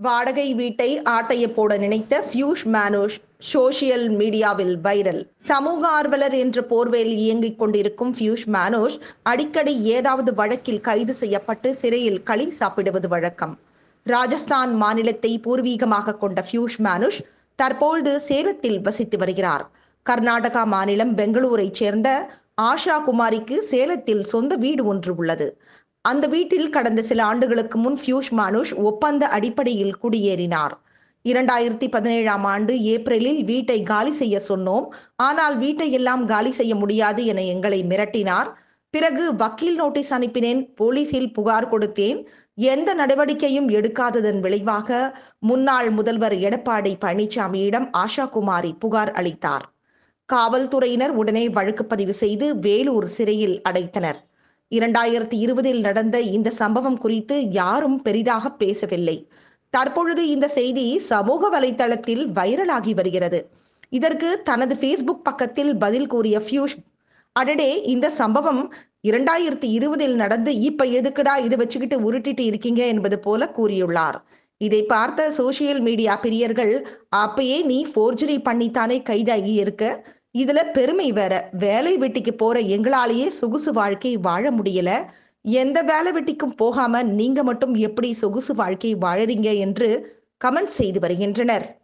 வாடகை வீட்டை ஆட்டைய போட நினைத்த பியூஷ் மானுஷ் சோசியல் மீடியாவில் வைரல் சமூக ஆர்வலர் என்ற போர்வையில் இயங்கிக் கொண்டிருக்கும் பியூஷ் மானுஷ் அடிக்கடி ஏதாவது வழக்கில் கைது செய்யப்பட்டு சிறையில் களி சாப்பிடுவது வழக்கம் ராஜஸ்தான் மாநிலத்தை பூர்வீகமாக கொண்ட பியூஷ் மானுஷ் தற்பொழுது சேலத்தில் வசித்து வருகிறார் கர்நாடகா மாநிலம் பெங்களூரைச் சேர்ந்த ஆஷா குமாரிக்கு சேலத்தில் சொந்த வீடு ஒன்று உள்ளது அந்த வீட்டில் கடந்த சில ஆண்டுகளுக்கு முன் பியூஷ் மானுஷ் ஒப்பந்த அடிப்படையில் குடியேறினார் இரண்டாயிரத்தி பதினேழாம் ஆண்டு ஏப்ரலில் வீட்டை காலி செய்ய சொன்னோம் ஆனால் வீட்டை எல்லாம் காலி செய்ய முடியாது என எங்களை மிரட்டினார் பிறகு வக்கீல் நோட்டீஸ் அனுப்பினேன் போலீசில் புகார் கொடுத்தேன் எந்த நடவடிக்கையும் எடுக்காததன் விளைவாக முன்னாள் முதல்வர் எடப்பாடி பழனிசாமியிடம் ஆஷா குமாரி புகார் அளித்தார் காவல்துறையினர் உடனே வழக்கு பதிவு செய்து வேலூர் சிறையில் அடைத்தனர் இரண்டாயிரத்தி இருபதில் நடந்த இந்த சம்பவம் குறித்து யாரும் பெரிதாக பேசவில்லை தற்பொழுது இந்த செய்தி சமூக வலைதளத்தில் வைரலாகி வருகிறது இதற்கு தனது ஃபேஸ்புக் பக்கத்தில் பதில் கூறிய ஃபியூஷ் அடடே இந்த சம்பவம் இரண்டாயிரத்தி இருபதில் நடந்து இப்ப எதுக்குடா இதை வச்சுக்கிட்டு உருட்டிட்டு இருக்கீங்க என்பது போல கூறியுள்ளார் இதை பார்த்த சோசியல் மீடியா பிரியர்கள் அப்பயே நீ ஃபோர்ஜரி பண்ணித்தானே கைதாகி இருக்க இதுல பெருமை வேற வேலை வெட்டிக்கு போற எங்களாலேயே சொகுசு வாழ்க்கை வாழ முடியல எந்த வேலை வெட்டிக்கும் போகாம நீங்க மட்டும் எப்படி சொகுசு வாழ்க்கை வாழறீங்க என்று கமெண்ட் செய்து வருகின்றனர்